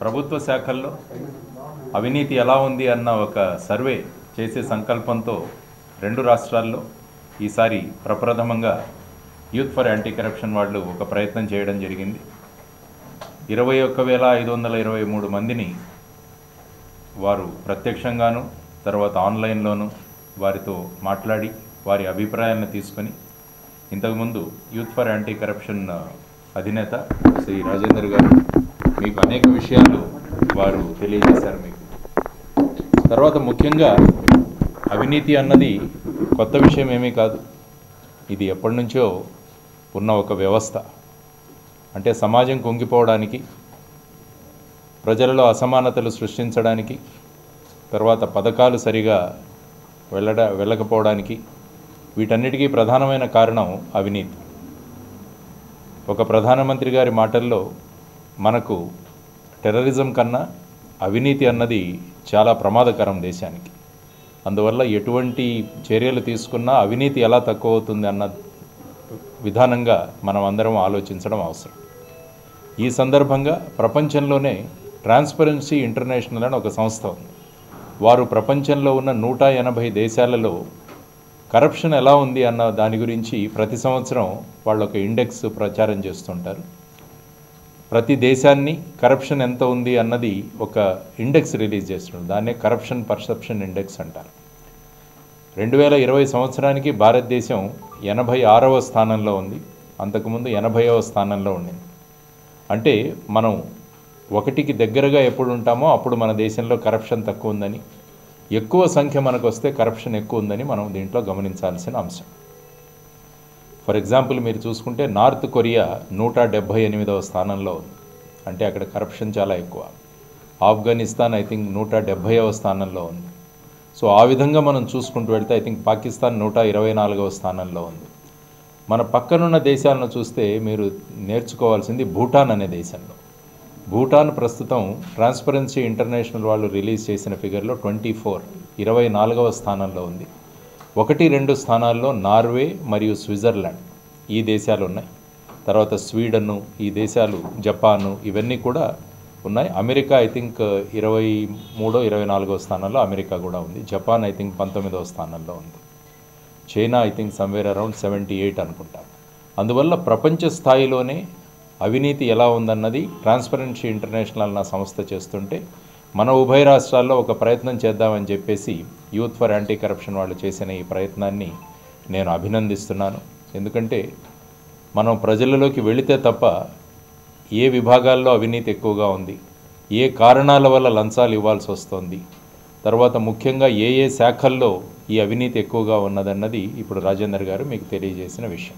ప్రభుత్వ శాఖల్లో అవినీతి ఎలా ఉంది అన్న ఒక సర్వే చేసే సంకల్పంతో రెండు రాష్ట్రాల్లో ఈసారి ప్రప్రథమంగా యూత్ ఫర్ యాంటీ కరప్షన్ వాళ్ళు ఒక ప్రయత్నం చేయడం జరిగింది ఇరవై ఒక్క వేల ఐదు వందల ఇరవై మూడు మందిని వారు ప్రత్యక్షంగాను తర్వాత ఆన్లైన్లోను వారితో మాట్లాడి వారి అభిప్రాయాలను తీసుకొని ఇంతకుముందు యూత్ ఫర్ యాంటీ కరప్షన్ ఆ, అధినేత శ్రీ రాజేందర్ గారు మీకు అనేక విషయాలు వారు తెలియజేశారు మీకు తర్వాత ముఖ్యంగా అవినీతి అన్నది కొత్త విషయం ఏమీ కాదు ఇది ఎప్పటి నుంచో ఉన్న ఒక వ్యవస్థ అంటే సమాజం కుంగిపోవడానికి ప్రజలలో అసమానతలు సృష్టించడానికి తర్వాత పథకాలు సరిగా వెళ్ళడ వెళ్ళకపోవడానికి వీటన్నిటికీ ప్రధానమైన కారణం అవినీతి ఒక ప్రధానమంత్రి గారి మాటల్లో మనకు టెర్రరిజం కన్నా అవినీతి అన్నది చాలా ప్రమాదకరం దేశానికి అందువల్ల ఎటువంటి చర్యలు తీసుకున్నా అవినీతి ఎలా తక్కువ అవుతుంది అన్న విధానంగా మనం అందరం ఆలోచించడం అవసరం ఈ సందర్భంగా ప్రపంచంలోనే ట్రాన్స్పరెన్సీ ఇంటర్నేషనల్ అని ఒక సంస్థ ఉంది వారు ప్రపంచంలో ఉన్న నూట ఎనభై దేశాలలో కరప్షన్ ఎలా ఉంది అన్న దాని గురించి ప్రతి సంవత్సరం వాళ్ళు ఒక ఇండెక్స్ ప్రచారం చేస్తుంటారు ప్రతి దేశాన్ని కరప్షన్ ఎంత ఉంది అన్నది ఒక ఇండెక్స్ రిలీజ్ చేస్తున్నారు దాన్నే కరప్షన్ పర్సెప్షన్ ఇండెక్స్ అంటారు రెండు వేల ఇరవై సంవత్సరానికి భారతదేశం ఎనభై ఆరవ స్థానంలో ఉంది అంతకుముందు ఎనభైవ స్థానంలో ఉండింది అంటే మనం ఒకటికి దగ్గరగా ఎప్పుడు ఉంటామో అప్పుడు మన దేశంలో కరప్షన్ తక్కువ ఉందని ఎక్కువ సంఖ్య మనకు వస్తే కరప్షన్ ఎక్కువ ఉందని మనం దీంట్లో గమనించాల్సిన అంశం ఫర్ ఎగ్జాంపుల్ మీరు చూసుకుంటే నార్త్ కొరియా నూట డెబ్భై ఎనిమిదవ స్థానంలో ఉంది అంటే అక్కడ కరప్షన్ చాలా ఎక్కువ ఆఫ్ఘనిస్తాన్ ఐ థింక్ నూట డెబ్భైవ స్థానంలో ఉంది సో ఆ విధంగా మనం చూసుకుంటూ వెళ్తే ఐ థింక్ పాకిస్తాన్ నూట ఇరవై నాలుగవ స్థానంలో ఉంది మన పక్కనున్న దేశాలను చూస్తే మీరు నేర్చుకోవాల్సింది భూటాన్ అనే దేశంలో భూటాన్ ప్రస్తుతం ట్రాన్స్పరెన్సీ ఇంటర్నేషనల్ వాళ్ళు రిలీజ్ చేసిన ఫిగర్లో ట్వంటీ ఫోర్ ఇరవై నాలుగవ స్థానంలో ఉంది ఒకటి రెండు స్థానాల్లో నార్వే మరియు స్విట్జర్లాండ్ ఈ దేశాలు ఉన్నాయి తర్వాత స్వీడన్ ఈ దేశాలు జపాను ఇవన్నీ కూడా ఉన్నాయి అమెరికా ఐ థింక్ ఇరవై మూడో ఇరవై నాలుగో స్థానంలో అమెరికా కూడా ఉంది జపాన్ ఐ థింక్ పంతొమ్మిదవ స్థానంలో ఉంది China I think somewhere around seventy eight అనుకుంటాను అందువల్ల ప్రపంచ స్థాయిలోనే అవినీతి ఎలా ఉందన్నది ట్రాన్స్పరెన్సీ ఇంటర్నేషనల్ అన్న సంస్థ చేస్తుంటే మన ఉభయ రాష్ట్రాల్లో ఒక ప్రయత్నం చేద్దామని చెప్పేసి యూత్ ఫర్ యాంటీ కరప్షన్ వాళ్ళు చేసిన ఈ ప్రయత్నాన్ని నేను అభినందిస్తున్నాను ఎందుకంటే మనం ప్రజలలోకి వెళితే తప్ప ఏ విభాగాల్లో అవినీతి ఎక్కువగా ఉంది ఏ కారణాల వల్ల లంచాలు ఇవ్వాల్సి వస్తుంది తర్వాత ముఖ్యంగా ఏ ఏ శాఖల్లో ఈ అవినీతి ఎక్కువగా ఉన్నదన్నది ఇప్పుడు రాజేందర్ గారు మీకు తెలియజేసిన విషయం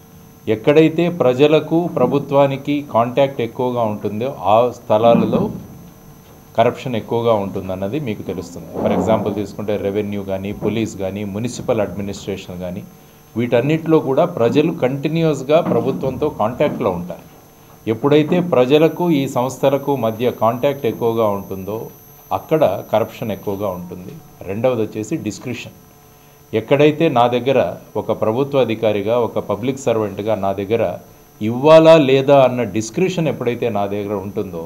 ఎక్కడైతే ప్రజలకు ప్రభుత్వానికి కాంటాక్ట్ ఎక్కువగా ఉంటుందో ఆ స్థలాలలో కరప్షన్ ఎక్కువగా ఉంటుందన్నది మీకు తెలుస్తుంది ఫర్ ఎగ్జాంపుల్ తీసుకుంటే రెవెన్యూ కానీ పోలీస్ కానీ మున్సిపల్ అడ్మినిస్ట్రేషన్ కానీ వీటన్నిటిలో కూడా ప్రజలు కంటిన్యూస్గా ప్రభుత్వంతో కాంటాక్ట్లో ఉంటారు ఎప్పుడైతే ప్రజలకు ఈ సంస్థలకు మధ్య కాంటాక్ట్ ఎక్కువగా ఉంటుందో అక్కడ కరప్షన్ ఎక్కువగా ఉంటుంది రెండవది వచ్చేసి డిస్క్రిప్షన్ ఎక్కడైతే నా దగ్గర ఒక ప్రభుత్వ అధికారిగా ఒక పబ్లిక్ సర్వెంట్గా నా దగ్గర ఇవ్వాలా లేదా అన్న డిస్క్రిప్షన్ ఎప్పుడైతే నా దగ్గర ఉంటుందో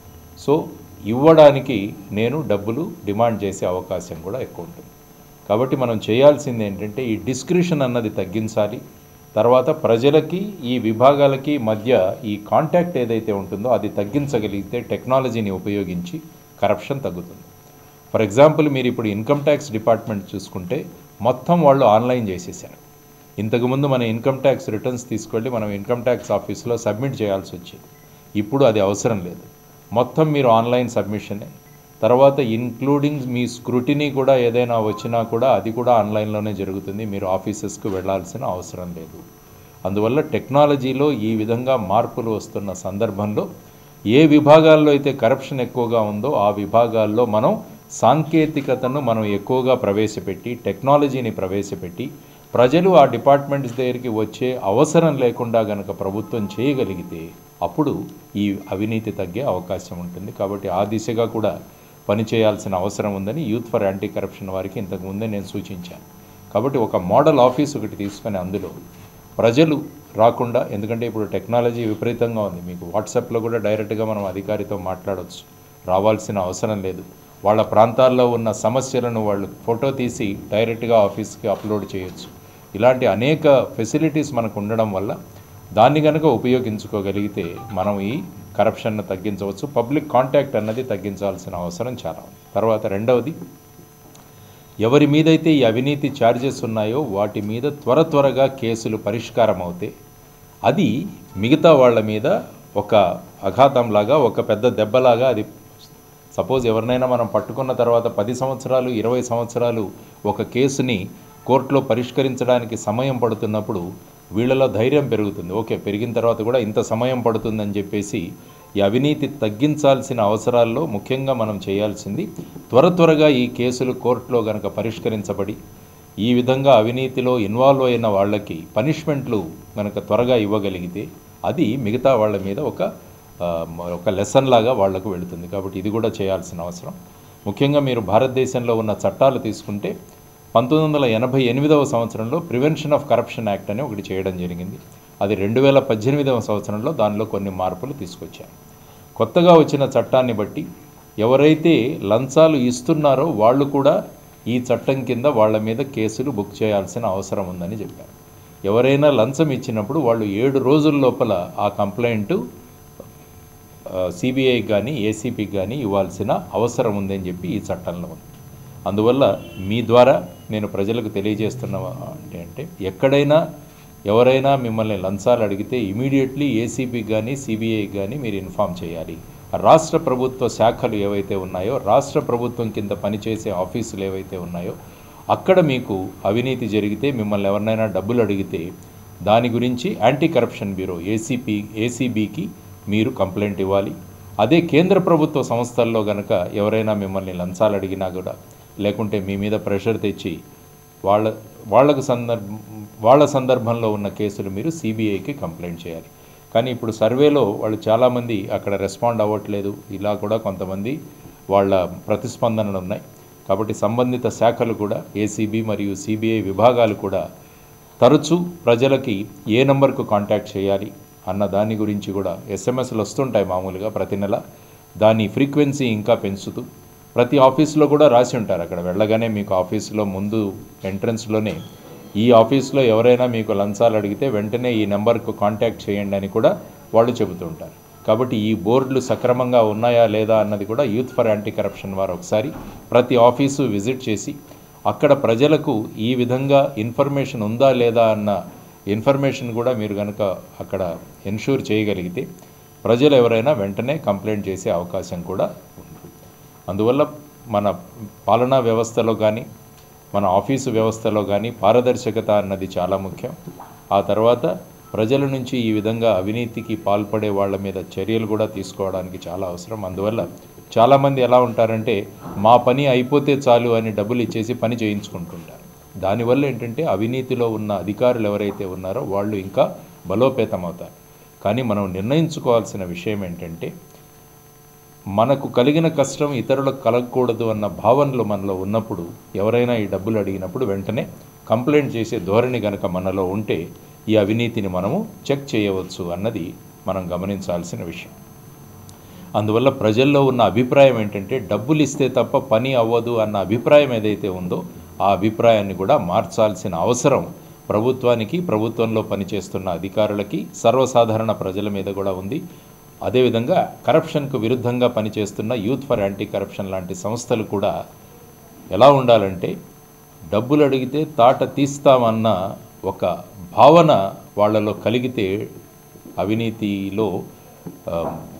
సో ఇవ్వడానికి నేను డబ్బులు డిమాండ్ చేసే అవకాశం కూడా ఎక్కువ ఉంటుంది కాబట్టి మనం చేయాల్సింది ఏంటంటే ఈ డిస్క్రిప్షన్ అన్నది తగ్గించాలి తర్వాత ప్రజలకి ఈ విభాగాలకి మధ్య ఈ కాంటాక్ట్ ఏదైతే ఉంటుందో అది తగ్గించగలిగితే టెక్నాలజీని ఉపయోగించి కరప్షన్ తగ్గుతుంది ఫర్ ఎగ్జాంపుల్ మీరు ఇప్పుడు ఇన్కమ్ ట్యాక్స్ డిపార్ట్మెంట్ చూసుకుంటే మొత్తం వాళ్ళు ఆన్లైన్ చేసేసారు ఇంతకుముందు మన ఇన్కమ్ ట్యాక్స్ రిటర్న్స్ తీసుకెళ్ళి మనం ఇన్కమ్ ట్యాక్స్ ఆఫీస్లో సబ్మిట్ చేయాల్సి వచ్చేది ఇప్పుడు అది అవసరం లేదు మొత్తం మీరు ఆన్లైన్ సబ్మిషనే తర్వాత ఇన్క్లూడింగ్ మీ స్క్రూటినీ కూడా ఏదైనా వచ్చినా కూడా అది కూడా ఆన్లైన్లోనే జరుగుతుంది మీరు ఆఫీసెస్కు వెళ్ళాల్సిన అవసరం లేదు అందువల్ల టెక్నాలజీలో ఈ విధంగా మార్పులు వస్తున్న సందర్భంలో ఏ విభాగాల్లో అయితే కరప్షన్ ఎక్కువగా ఉందో ఆ విభాగాల్లో మనం సాంకేతికతను మనం ఎక్కువగా ప్రవేశపెట్టి టెక్నాలజీని ప్రవేశపెట్టి ప్రజలు ఆ డిపార్ట్మెంట్స్ దగ్గరికి వచ్చే అవసరం లేకుండా గనక ప్రభుత్వం చేయగలిగితే అప్పుడు ఈ అవినీతి తగ్గే అవకాశం ఉంటుంది కాబట్టి ఆ దిశగా కూడా పనిచేయాల్సిన అవసరం ఉందని యూత్ ఫర్ యాంటీ కరప్షన్ వారికి ఇంతకుముందే నేను సూచించాను కాబట్టి ఒక మోడల్ ఆఫీస్ ఒకటి తీసుకొని అందులో ప్రజలు రాకుండా ఎందుకంటే ఇప్పుడు టెక్నాలజీ విపరీతంగా ఉంది మీకు వాట్సాప్లో కూడా డైరెక్ట్గా మనం అధికారితో మాట్లాడవచ్చు రావాల్సిన అవసరం లేదు వాళ్ళ ప్రాంతాల్లో ఉన్న సమస్యలను వాళ్ళు ఫోటో తీసి డైరెక్ట్గా ఆఫీస్కి అప్లోడ్ చేయొచ్చు ఇలాంటి అనేక ఫెసిలిటీస్ మనకు ఉండడం వల్ల దాన్ని కనుక ఉపయోగించుకోగలిగితే మనం ఈ కరప్షన్ను తగ్గించవచ్చు పబ్లిక్ కాంటాక్ట్ అన్నది తగ్గించాల్సిన అవసరం చాలా ఉంది తర్వాత రెండవది ఎవరి మీదైతే ఈ అవినీతి ఛార్జెస్ ఉన్నాయో వాటి మీద త్వర త్వరగా కేసులు పరిష్కారం అవుతే అది మిగతా వాళ్ళ మీద ఒక అఘాతంలాగా ఒక పెద్ద దెబ్బలాగా అది సపోజ్ ఎవరినైనా మనం పట్టుకున్న తర్వాత పది సంవత్సరాలు ఇరవై సంవత్సరాలు ఒక కేసుని కోర్టులో పరిష్కరించడానికి సమయం పడుతున్నప్పుడు వీళ్ళలో ధైర్యం పెరుగుతుంది ఓకే పెరిగిన తర్వాత కూడా ఇంత సమయం పడుతుందని చెప్పేసి ఈ అవినీతి తగ్గించాల్సిన అవసరాల్లో ముఖ్యంగా మనం చేయాల్సింది త్వర త్వరగా ఈ కేసులు కోర్టులో గనక పరిష్కరించబడి ఈ విధంగా అవినీతిలో ఇన్వాల్వ్ అయిన వాళ్ళకి పనిష్మెంట్లు కనుక త్వరగా ఇవ్వగలిగితే అది మిగతా వాళ్ళ మీద ఒక ఆ, ఒక లెసన్ లాగా వాళ్లకు వెళుతుంది కాబట్టి ఇది కూడా చేయాల్సిన అవసరం ముఖ్యంగా మీరు భారతదేశంలో ఉన్న చట్టాలు తీసుకుంటే పంతొమ్మిది వందల ఎనభై ఎనిమిదవ సంవత్సరంలో ప్రివెన్షన్ ఆఫ్ కరప్షన్ యాక్ట్ అని ఒకటి చేయడం జరిగింది అది రెండు వేల పద్దెనిమిదవ సంవత్సరంలో దానిలో కొన్ని మార్పులు తీసుకొచ్చారు కొత్తగా వచ్చిన చట్టాన్ని బట్టి ఎవరైతే లంచాలు ఇస్తున్నారో వాళ్ళు కూడా ఈ చట్టం కింద వాళ్ళ మీద కేసులు బుక్ చేయాల్సిన అవసరం ఉందని చెప్పారు ఎవరైనా లంచం ఇచ్చినప్పుడు వాళ్ళు ఏడు రోజుల లోపల ఆ కంప్లైంట్ సిబిఐకి కానీ ఏసీపీకి కానీ ఇవ్వాల్సిన అవసరం ఉందని చెప్పి ఈ చట్టంలో ఉంది అందువల్ల మీ ద్వారా నేను ప్రజలకు తెలియజేస్తున్న అంటే అంటే ఎక్కడైనా ఎవరైనా మిమ్మల్ని లంచాలు అడిగితే ఇమీడియట్లీ ఏసీపీకి కానీ సిబిఐకి కానీ మీరు ఇన్ఫామ్ చేయాలి రాష్ట్ర ప్రభుత్వ శాఖలు ఏవైతే ఉన్నాయో రాష్ట్ర ప్రభుత్వం కింద పనిచేసే ఆఫీసులు ఏవైతే ఉన్నాయో అక్కడ మీకు అవినీతి జరిగితే మిమ్మల్ని ఎవరినైనా డబ్బులు అడిగితే దాని గురించి యాంటీ కరప్షన్ బ్యూరో ఏసీపీ ఏసీబీకి మీరు కంప్లైంట్ ఇవ్వాలి అదే కేంద్ర ప్రభుత్వ సంస్థల్లో గనక ఎవరైనా మిమ్మల్ని లంచాలు అడిగినా కూడా లేకుంటే మీ మీద ప్రెషర్ తెచ్చి వాళ్ళ వాళ్ళకు సందర్భ వాళ్ళ సందర్భంలో ఉన్న కేసులు మీరు సిబిఐకి కంప్లైంట్ చేయాలి కానీ ఇప్పుడు సర్వేలో వాళ్ళు చాలామంది అక్కడ రెస్పాండ్ అవ్వట్లేదు ఇలా కూడా కొంతమంది వాళ్ళ ప్రతిస్పందనలు ఉన్నాయి కాబట్టి సంబంధిత శాఖలు కూడా ఏసీబీ మరియు సిబిఐ విభాగాలు కూడా తరచూ ప్రజలకి ఏ నంబర్కు కాంటాక్ట్ చేయాలి అన్న దాని గురించి కూడా ఎస్ఎంఎస్లు వస్తుంటాయి మామూలుగా ప్రతి నెల దాని ఫ్రీక్వెన్సీ ఇంకా పెంచుతూ ప్రతి ఆఫీస్లో కూడా రాసి ఉంటారు అక్కడ వెళ్ళగానే మీకు ఆఫీసులో ముందు ఎంట్రన్స్లోనే ఈ ఆఫీస్లో ఎవరైనా మీకు లంచాలు అడిగితే వెంటనే ఈ నెంబర్కు కాంటాక్ట్ చేయండి అని కూడా వాళ్ళు చెబుతూ ఉంటారు కాబట్టి ఈ బోర్డులు సక్రమంగా ఉన్నాయా లేదా అన్నది కూడా యూత్ ఫర్ యాంటీ కరప్షన్ వారు ఒకసారి ప్రతి ఆఫీసు విజిట్ చేసి అక్కడ ప్రజలకు ఈ విధంగా ఇన్ఫర్మేషన్ ఉందా లేదా అన్న ఇన్ఫర్మేషన్ కూడా మీరు కనుక అక్కడ ఎన్షూర్ చేయగలిగితే ప్రజలు ఎవరైనా వెంటనే కంప్లైంట్ చేసే అవకాశం కూడా ఉంది అందువల్ల మన పాలనా వ్యవస్థలో కానీ మన ఆఫీసు వ్యవస్థలో కానీ పారదర్శకత అన్నది చాలా ముఖ్యం ఆ తర్వాత ప్రజల నుంచి ఈ విధంగా అవినీతికి పాల్పడే వాళ్ళ మీద చర్యలు కూడా తీసుకోవడానికి చాలా అవసరం అందువల్ల చాలామంది ఎలా ఉంటారంటే మా పని అయిపోతే చాలు అని డబ్బులు ఇచ్చేసి పని చేయించుకుంటుంటారు దానివల్ల ఏంటంటే అవినీతిలో ఉన్న అధికారులు ఎవరైతే ఉన్నారో వాళ్ళు ఇంకా బలోపేతం అవుతారు కానీ మనం నిర్ణయించుకోవాల్సిన విషయం ఏంటంటే మనకు కలిగిన కష్టం ఇతరులకు కలగకూడదు అన్న భావనలు మనలో ఉన్నప్పుడు ఎవరైనా ఈ డబ్బులు అడిగినప్పుడు వెంటనే కంప్లైంట్ చేసే ధోరణి గనక మనలో ఉంటే ఈ అవినీతిని మనము చెక్ చేయవచ్చు అన్నది మనం గమనించాల్సిన విషయం అందువల్ల ప్రజల్లో ఉన్న అభిప్రాయం ఏంటంటే డబ్బులు ఇస్తే తప్ప పని అవ్వదు అన్న అభిప్రాయం ఏదైతే ఉందో ఆ అభిప్రాయాన్ని కూడా మార్చాల్సిన అవసరం ప్రభుత్వానికి ప్రభుత్వంలో పనిచేస్తున్న అధికారులకి సర్వసాధారణ ప్రజల మీద కూడా ఉంది అదేవిధంగా కరప్షన్కు విరుద్ధంగా పనిచేస్తున్న యూత్ ఫర్ యాంటీ కరప్షన్ లాంటి సంస్థలు కూడా ఎలా ఉండాలంటే డబ్బులు అడిగితే తాట తీస్తామన్న ఒక భావన వాళ్ళలో కలిగితే అవినీతిలో ఆ,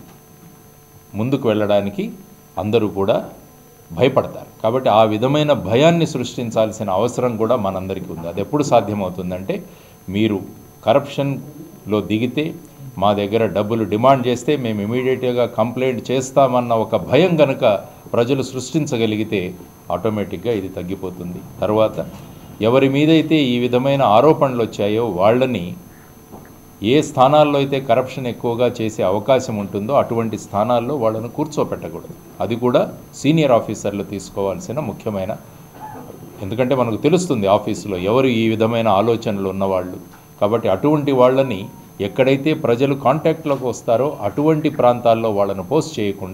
ముందుకు వెళ్ళడానికి అందరూ కూడా భయపడతారు కాబట్టి ఆ విధమైన భయాన్ని సృష్టించాల్సిన అవసరం కూడా మనందరికీ ఉంది అది ఎప్పుడు సాధ్యమవుతుందంటే మీరు కరప్షన్లో దిగితే మా దగ్గర డబ్బులు డిమాండ్ చేస్తే మేము ఇమీడియట్గా కంప్లైంట్ చేస్తామన్న ఒక భయం కనుక ప్రజలు సృష్టించగలిగితే ఆటోమేటిక్గా ఇది తగ్గిపోతుంది తర్వాత ఎవరి మీదైతే ఈ విధమైన ఆరోపణలు వచ్చాయో వాళ్ళని ఏ స్థానాల్లో అయితే కరప్షన్ ఎక్కువగా చేసే అవకాశం ఉంటుందో అటువంటి స్థానాల్లో వాళ్ళను కూర్చోపెట్టకూడదు అది కూడా సీనియర్ ఆఫీసర్లు తీసుకోవాల్సిన ముఖ్యమైన ఎందుకంటే మనకు తెలుస్తుంది ఆఫీసులో ఎవరు ఈ విధమైన ఆలోచనలు ఉన్నవాళ్ళు కాబట్టి అటువంటి వాళ్ళని ఎక్కడైతే ప్రజలు కాంటాక్ట్లోకి వస్తారో అటువంటి ప్రాంతాల్లో వాళ్ళను పోస్ట్ చేయకుండా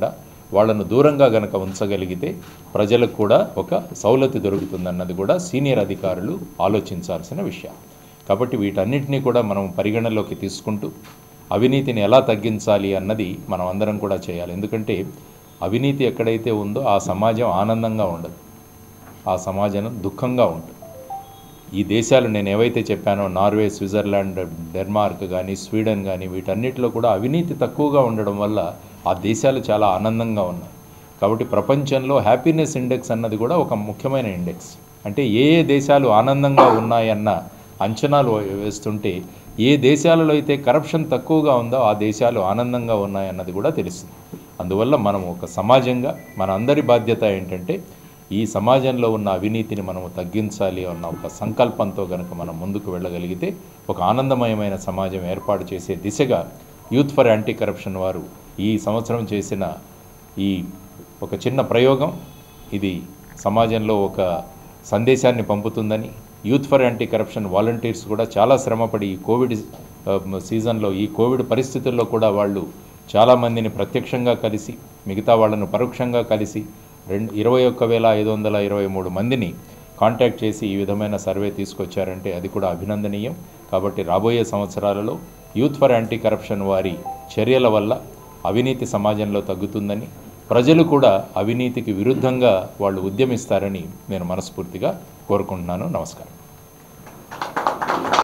వాళ్ళను దూరంగా గనక ఉంచగలిగితే ప్రజలకు కూడా ఒక సౌలతి దొరుకుతుందన్నది కూడా సీనియర్ అధికారులు ఆలోచించాల్సిన విషయం కాబట్టి వీటన్నిటినీ కూడా మనం పరిగణలోకి తీసుకుంటూ అవినీతిని ఎలా తగ్గించాలి అన్నది మనం అందరం కూడా చేయాలి ఎందుకంటే అవినీతి ఎక్కడైతే ఉందో ఆ సమాజం ఆనందంగా ఉండదు ఆ సమాజం దుఃఖంగా ఉంటుంది ఈ దేశాలు నేను ఏవైతే చెప్పానో నార్వే స్విట్జర్లాండ్ డెన్మార్క్ కానీ స్వీడన్ కానీ వీటన్నిటిలో కూడా అవినీతి తక్కువగా ఉండడం వల్ల ఆ దేశాలు చాలా ఆనందంగా ఉన్నాయి కాబట్టి ప్రపంచంలో హ్యాపీనెస్ ఇండెక్స్ అన్నది కూడా ఒక ముఖ్యమైన ఇండెక్స్ అంటే ఏ ఏ దేశాలు ఆనందంగా ఉన్నాయన్న అంచనాలు వేస్తుంటే ఏ దేశాలలో అయితే కరప్షన్ తక్కువగా ఉందో ఆ దేశాలు ఆనందంగా ఉన్నాయన్నది కూడా తెలుస్తుంది అందువల్ల మనం ఒక సమాజంగా మన అందరి బాధ్యత ఏంటంటే ఈ సమాజంలో ఉన్న అవినీతిని మనం తగ్గించాలి అన్న ఒక సంకల్పంతో కనుక మనం ముందుకు వెళ్ళగలిగితే ఒక ఆనందమయమైన సమాజం ఏర్పాటు చేసే దిశగా యూత్ ఫర్ యాంటీ కరప్షన్ వారు ఈ సంవత్సరం చేసిన ఈ ఒక చిన్న ప్రయోగం ఇది సమాజంలో ఒక సందేశాన్ని పంపుతుందని youth for anti corruption volunteers కూడా చాలా శ్రమపడి ఈ కోవిడ్ ఆ, సీజన్లో ఈ కోవిడ్ పరిస్థితుల్లో కూడా వాళ్ళు చాలామందిని ప్రత్యక్షంగా కలిసి మిగతా వాళ్ళను పరోక్షంగా కలిసి రెండు ఇరవై ఒక్క వేల ఐదు వందల ఇరవై మూడు మందిని కాంటాక్ట్ చేసి ఈ విధమైన సర్వే తీసుకొచ్చారంటే అది కూడా అభినందనీయం కాబట్టి రాబోయే సంవత్సరాలలో యూత్ ఫర్ యాంటీ కరప్షన్ వారి చర్యల వల్ల అవినీతి సమాజంలో తగ్గుతుందని ప్రజలు కూడా అవినీతికి విరుద్ధంగా వాళ్ళు ఉద్యమిస్తారని నేను మనస్ఫూర్తిగా కోరుకుంటున్నాను నమస్కారం